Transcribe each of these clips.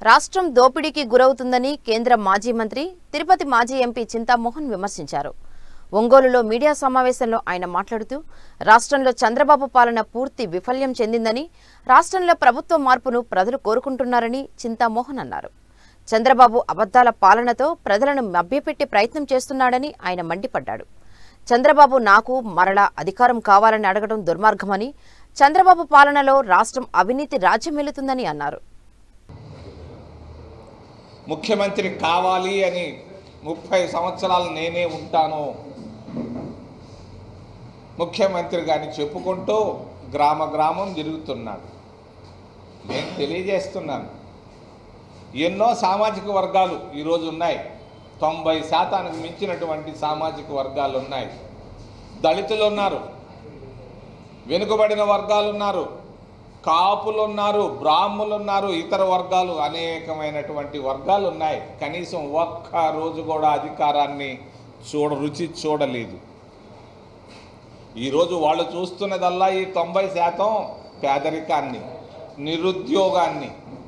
రాష్ట్రం దోపిడీకి గురవుతుందని కేంద్ర మాజీ మంత్రి తిరుపతి మాజీ ఎంపీ చింతామోహన్ విమర్శించారు ఒంగోలులో మీడియా సమావేశంలో ఆయన మాట్లాడుతూ రాష్ట్రంలో చంద్రబాబు పాలన పూర్తి విఫల్యం చెందిందని రాష్ట్రంలో ప్రభుత్వ మార్పును ప్రజలు కోరుకుంటున్నారని చింతామోహన్ అన్నారు చంద్రబాబు అబద్ధాల పాలనతో ప్రజలను మభ్యపెట్టే ప్రయత్నం చేస్తున్నాడని ఆయన మండిపడ్డాడు చంద్రబాబు నాకు మరలా అధికారం కావాలని అడగడం దుర్మార్గమని చంద్రబాబు పాలనలో రాష్ట్రం అవినీతి రాజ్యమెలుతుందని అన్నారు ముఖ్యమంత్రి కావాలి అని ముప్పై సంవత్సరాలు నేనే ఉంటాను ముఖ్యమంత్రి గారిని చెప్పుకుంటూ గ్రామ గ్రామం తిరుగుతున్నాడు నేను తెలియజేస్తున్నాను ఎన్నో సామాజిక వర్గాలు ఈరోజు ఉన్నాయి తొంభై శాతానికి మించినటువంటి సామాజిక వర్గాలు ఉన్నాయి దళితులు ఉన్నారు వెనుకబడిన వర్గాలు ఉన్నారు కాపులు ఉన్నారు బ్రాహ్మణులు ఉన్నారు ఇతర వర్గాలు అనేకమైనటువంటి వర్గాలు ఉన్నాయి కనీసం ఒక్క రోజు కూడా అధికారాన్ని చూడ రుచి చూడలేదు ఈరోజు వాళ్ళు చూస్తున్నదల్లా ఈ తొంభై శాతం పేదరికాన్ని నిరుద్యోగాన్ని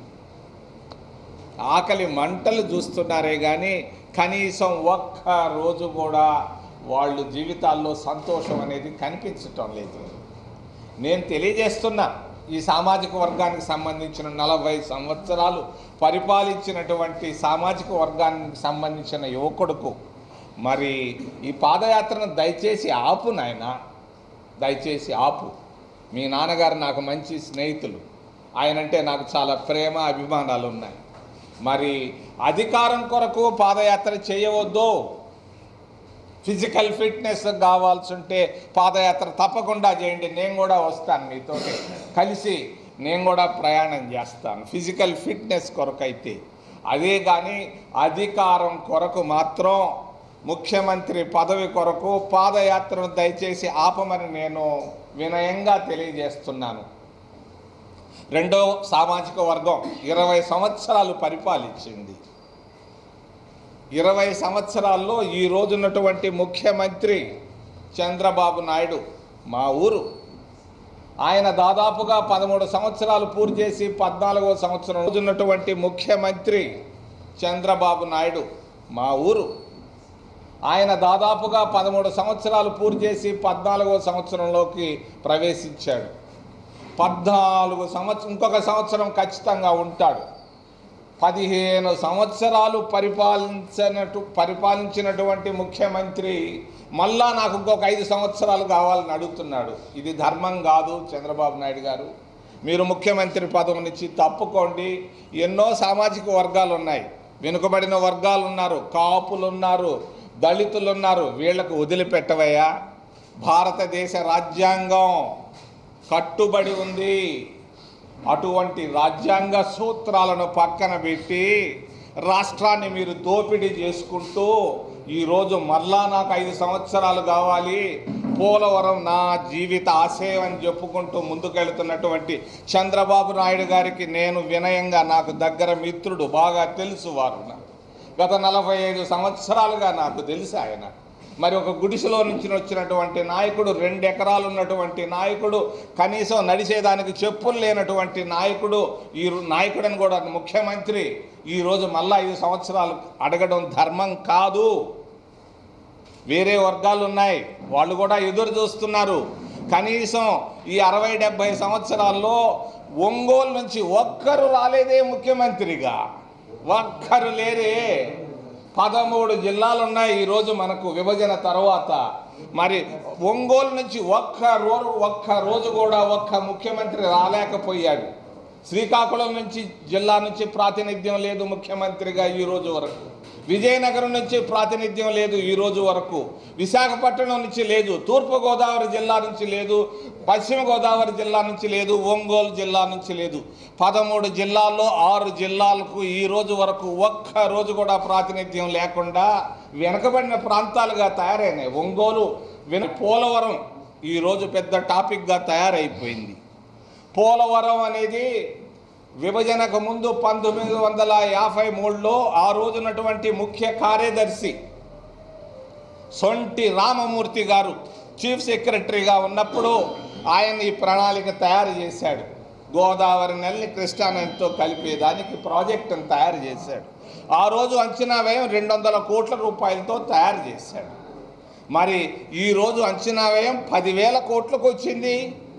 ఆకలి మంటలు చూస్తున్నారే కానీ కనీసం ఒక్క రోజు కూడా వాళ్ళు జీవితాల్లో సంతోషం అనేది కనిపించటం లేదు నేను తెలియజేస్తున్నా ఈ సామాజిక వర్గానికి సంబంధించిన నలభై సంవత్సరాలు పరిపాలించినటువంటి సామాజిక వర్గానికి సంబంధించిన యువకుడుకు మరి ఈ పాదయాత్రను దయచేసి ఆపు నాయన దయచేసి ఆపు మీ నాన్నగారు నాకు మంచి స్నేహితులు ఆయనంటే నాకు చాలా ప్రేమ అభిమానాలు ఉన్నాయి మరి అధికారం కొరకు పాదయాత్ర చేయవద్దు ఫిజికల్ ఫిట్నెస్ కావాల్సి ఉంటే పాదయాత్ర తప్పకుండా చేయండి నేను కూడా వస్తాను మీతో కలిసి నేను కూడా ప్రయాణం చేస్తాను ఫిజికల్ ఫిట్నెస్ కొరకైతే అదే కానీ అధికారం కొరకు మాత్రం ముఖ్యమంత్రి పదవి కొరకు పాదయాత్రను దయచేసి ఆపమని నేను వినయంగా తెలియజేస్తున్నాను రెండో సామాజిక వర్గం ఇరవై సంవత్సరాలు పరిపాలించింది ఇరవై సంవత్సరాల్లో ఈ రోజున్నటువంటి ముఖ్యమంత్రి చంద్రబాబు నాయుడు మా ఊరు ఆయన దాదాపుగా పదమూడు సంవత్సరాలు పూర్తి చేసి పద్నాలుగో సంవత్సరం రోజున్నటువంటి ముఖ్యమంత్రి చంద్రబాబు నాయుడు మా ఊరు ఆయన దాదాపుగా పదమూడు సంవత్సరాలు పూర్తి చేసి పద్నాలుగో సంవత్సరంలోకి ప్రవేశించాడు పద్నాలుగు సంవత్సరం ఇంకొక సంవత్సరం ఖచ్చితంగా ఉంటాడు పదిహేను సంవత్సరాలు పరిపాలించినటు పరిపాలించినటువంటి ముఖ్యమంత్రి మళ్ళా నాకు ఇంకొక ఐదు సంవత్సరాలు కావాలని అడుగుతున్నాడు ఇది ధర్మం కాదు చంద్రబాబు నాయుడు గారు మీరు ముఖ్యమంత్రి పదవి నుంచి తప్పుకోండి ఎన్నో సామాజిక వర్గాలు ఉన్నాయి వెనుకబడిన వర్గాలు ఉన్నారు కాపులు ఉన్నారు దళితులు ఉన్నారు వీళ్లకు వదిలిపెట్టవయ్యా భారతదేశ రాజ్యాంగం కట్టుబడి ఉంది అటువంటి రాజ్యాంగ సూత్రాలను పక్కన పెట్టి రాష్ట్రాన్ని మీరు దోపిడీ చేసుకుంటూ ఈరోజు మళ్ళా నాకు ఐదు సంవత్సరాలు కావాలి పోలవరం నా జీవిత ఆశయం అని చెప్పుకుంటూ ముందుకెళ్తున్నటువంటి చంద్రబాబు నాయుడు గారికి నేను వినయంగా నాకు దగ్గర మిత్రుడు బాగా తెలుసు వారు నాకు గత నలభై ఐదు సంవత్సరాలుగా నాకు తెలుసు ఆయన మరి ఒక గుడిసెలో నుంచి వచ్చినటువంటి నాయకుడు రెండు ఎకరాలు ఉన్నటువంటి నాయకుడు కనీసం నడిచేదానికి చెప్పులు లేనటువంటి నాయకుడు ఈ రో- నాయకుడని కూడా ముఖ్యమంత్రి ఈరోజు మళ్ళా ఐదు సంవత్సరాలు అడగడం ధర్మం కాదు వేరే వర్గాలు ఉన్నాయి వాళ్ళు కూడా ఎదురు చూస్తున్నారు కనీసం ఈ అరవై డెబ్భై సంవత్సరాల్లో ఒంగోలు నుంచి ఒక్కరు రాలేదే ముఖ్యమంత్రిగా ఒక్కరు లేరే పదమూడు జిల్లాలు ఉన్నాయి ఈరోజు మనకు విభజన తర్వాత మరి ఒంగోలు నుంచి ఒక్క రోజు ఒక్క రోజు కూడా ఒక్క ముఖ్యమంత్రి రాలేకపోయాడు శ్రీకాకుళం నుంచి జిల్లా నుంచి ప్రాతినిధ్యం లేదు ముఖ్యమంత్రిగా ఈ రోజు వరకు విజయనగరం నుంచి ప్రాతినిధ్యం లేదు ఈ రోజు వరకు విశాఖపట్నం నుంచి లేదు తూర్పు గోదావరి జిల్లా నుంచి లేదు పశ్చిమ గోదావరి జిల్లా నుంచి లేదు ఒంగోలు జిల్లా నుంచి లేదు పదమూడు జిల్లాల్లో ఆరు జిల్లాలకు ఈ రోజు వరకు ఒక్క రోజు కూడా ప్రాతినిధ్యం లేకుండా వెనకబడిన ప్రాంతాలుగా తయారైనాయి ఒంగోలు వెను పోలవరం ఈరోజు పెద్ద టాపిక్గా తయారైపోయింది పోలవరం అనేది విభజనకు ముందు పంతొమ్మిది వందల యాభై మూడులో ఆ రోజున్నటువంటి ముఖ్య కార్యదర్శి సొంటి రామమూర్తి గారు చీఫ్ సెక్రటరీగా ఉన్నప్పుడు ఆయన ఈ ప్రణాళిక తయారు చేశాడు గోదావరి నెలని కృష్ణా నదితో కలిపేదానికి ప్రాజెక్టును తయారు చేశాడు ఆ రోజు అంచనా వ్యయం రెండు వందల కోట్ల రూపాయలతో తయారు చేశాడు మరి ఈరోజు అంచనా వ్యయం పదివేల కోట్లకు వచ్చింది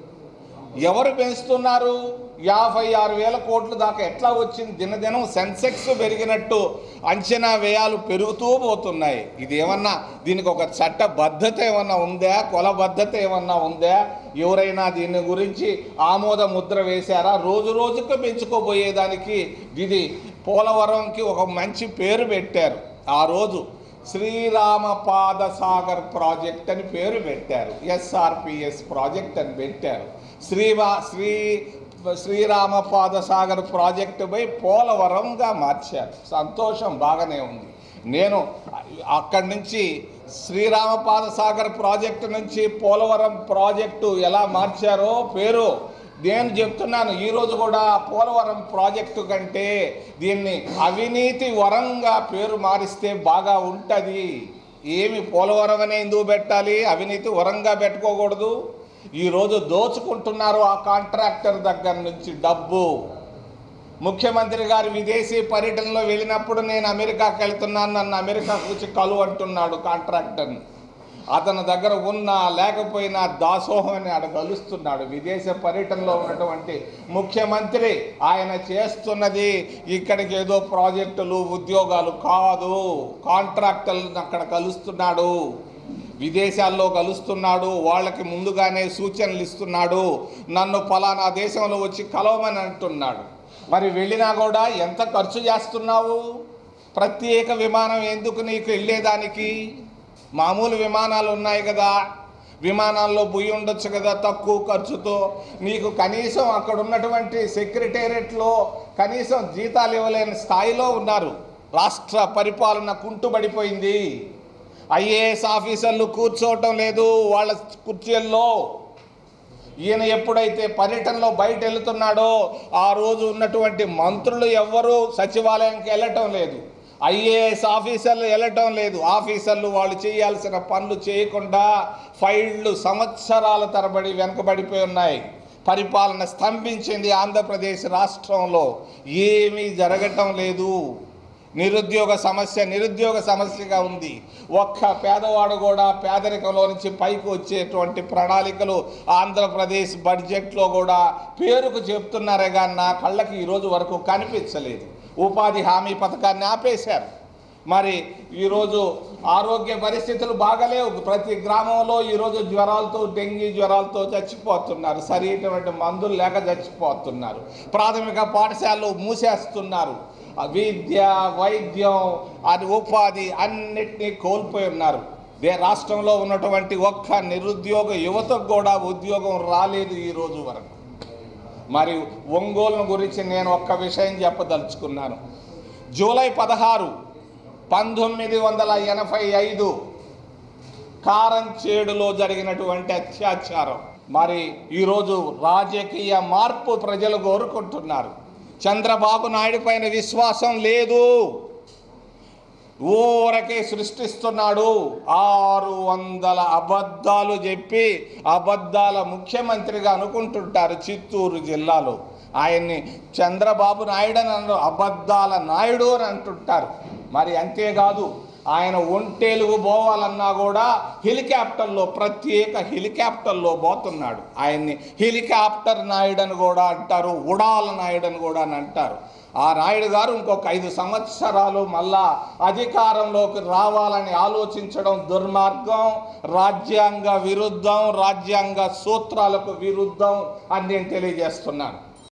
ఎవరు పెంచుతున్నారు యాభై ఆరు వేల కోట్ల దాకా ఎట్లా వచ్చింది దినదినం సెన్సెక్స్ పెరిగినట్టు అంచనా వ్యయాలు పెరుగుతూ పోతున్నాయి ఇది ఏమన్నా దీనికి ఒక చట్టబద్ధత ఏమన్నా ఉందా కొలబద్ధత ఏమన్నా ఉందా ఎవరైనా దీని గురించి ఆమోద ముద్ర వేశారా రోజు రోజుకు పెంచుకోబోయేదానికి ఇది పోలవరంకి ఒక మంచి పేరు పెట్టారు ఆ రోజు శ్రీరామ పాదసాగర్ ప్రాజెక్ట్ అని పేరు పెట్టారు ఎస్ఆర్పిఎస్ ప్రాజెక్ట్ అని పెట్టారు శ్రీవా శ్రీ శ్రీరామ పాదసాగర్ ప్రాజెక్టుపై పోలవరంగా మార్చారు సంతోషం బాగానే ఉంది నేను అక్కడి నుంచి శ్రీరామ పాదసాగర్ ప్రాజెక్టు నుంచి పోలవరం ప్రాజెక్టు ఎలా మార్చారో పేరు నేను చెప్తున్నాను ఈరోజు కూడా పోలవరం ప్రాజెక్టు కంటే దీన్ని అవినీతి వరంగా పేరు మారిస్తే బాగా ఉంటుంది ఏమి పోలవరం అనే ఎందుకు పెట్టాలి అవినీతి వరంగా పెట్టుకోకూడదు ఈరోజు దోచుకుంటున్నారు ఆ కాంట్రాక్టర్ దగ్గర నుంచి డబ్బు ముఖ్యమంత్రి గారు విదేశీ పర్యటనలో వెళ్ళినప్పుడు నేను అమెరికాకి వెళ్తున్నాను నన్ను అమెరికాకు వచ్చి కలు అంటున్నాడు కాంట్రాక్టర్ని అతని దగ్గర ఉన్నా లేకపోయినా దాసోహం అని ఆడ కలుస్తున్నాడు విదేశ పర్యటనలో ఉన్నటువంటి ముఖ్యమంత్రి ఆయన చేస్తున్నది ఇక్కడికి ఏదో ప్రాజెక్టులు ఉద్యోగాలు కాదు కాంట్రాక్టర్లను అక్కడ కలుస్తున్నాడు విదేశాల్లో కలుస్తున్నాడు వాళ్ళకి ముందుగానే సూచనలు ఇస్తున్నాడు నన్ను ఫలానా దేశంలో వచ్చి కలవమని అంటున్నాడు మరి వెళ్ళినా కూడా ఎంత ఖర్చు చేస్తున్నావు ప్రత్యేక విమానం ఎందుకు నీకు వెళ్ళేదానికి మామూలు విమానాలు ఉన్నాయి కదా విమానాల్లో పోయి ఉండొచ్చు కదా తక్కువ ఖర్చుతో నీకు కనీసం అక్కడ ఉన్నటువంటి సెక్రటేరియట్లో కనీసం జీతాలు ఇవ్వలేని స్థాయిలో ఉన్నారు రాష్ట్ర పరిపాలన కుంటుబడిపోయింది ఐఏఎస్ ఆఫీసర్లు కూర్చోవటం లేదు వాళ్ళ కుర్చీల్లో ఈయన ఎప్పుడైతే పర్యటనలో బయట వెళుతున్నాడో ఆ రోజు ఉన్నటువంటి మంత్రులు ఎవ్వరూ సచివాలయంకి వెళ్ళటం లేదు ఐఏఎస్ ఆఫీసర్లు వెళ్ళటం లేదు ఆఫీసర్లు వాళ్ళు చేయాల్సిన పనులు చేయకుండా ఫైళ్ళు సంవత్సరాల తరబడి వెనుకబడిపోయి ఉన్నాయి పరిపాలన స్తంభించింది ఆంధ్రప్రదేశ్ రాష్ట్రంలో ఏమీ జరగటం లేదు నిరుద్యోగ సమస్య నిరుద్యోగ సమస్యగా ఉంది ఒక్క పేదవాడు కూడా పేదరికంలో నుంచి పైకి వచ్చేటువంటి ప్రణాళికలు ఆంధ్రప్రదేశ్ బడ్జెట్లో కూడా పేరుకు చెప్తున్నారే కానీ నా కళ్ళకి ఈరోజు వరకు కనిపించలేదు ఉపాధి హామీ పథకాన్ని ఆపేశారు మరి ఈరోజు ఆరోగ్య పరిస్థితులు బాగలేవు ప్రతి గ్రామంలో ఈరోజు జ్వరాలతో డెంగీ జ్వరాలతో చచ్చిపోతున్నారు సరైనటువంటి మందులు లేక చచ్చిపోతున్నారు ప్రాథమిక పాఠశాలలు మూసేస్తున్నారు ఆ విద్య వైద్యం అది ఉపాధి అన్నిటినీ కోల్పోయి ఉన్నారు దే రాష్ట్రంలో ఉన్నటువంటి ఒక్క నిరుద్యోగ యువతకు కూడా ఉద్యోగం రాలేదు ఈ రోజు వరకు మరి ఒంగోలును గురించి నేను ఒక్క విషయం చెప్పదలుచుకున్నాను జూలై పదహారు పంతొమ్మిది వందల ఎనభై ఐదు కారంచేడులో జరిగినటువంటి అత్యాచారం మరి ఈరోజు రాజకీయ మార్పు ప్రజలు కోరుకుంటున్నారు చంద్రబాబు నాయుడు పైన విశ్వాసం లేదు ఊరకే సృష్టిస్తున్నాడు ఆరు వందల అబద్ధాలు చెప్పి అబద్ధాల ముఖ్యమంత్రిగా అనుకుంటుంటారు చిత్తూరు జిల్లాలో ఆయన్ని చంద్రబాబు నాయుడు అని అన్నారు అబద్ధాల నాయుడు అని అంటుంటారు మరి అంతేకాదు ఆయన ఒంటేలుగు పోవాలన్నా కూడా హెలికాప్టర్లో ప్రత్యేక హెలికాప్టర్లో పోతున్నాడు ఆయన్ని హెలికాప్టర్ నాయుడు అని కూడా అంటారు ఉడాల నాయుడు అని కూడా అని అంటారు ఆ నాయుడు గారు ఇంకొక ఐదు సంవత్సరాలు మళ్ళా అధికారంలోకి రావాలని ఆలోచించడం దుర్మార్గం రాజ్యాంగ విరుద్ధం రాజ్యాంగ సూత్రాలకు విరుద్ధం అని నేను తెలియజేస్తున్నాను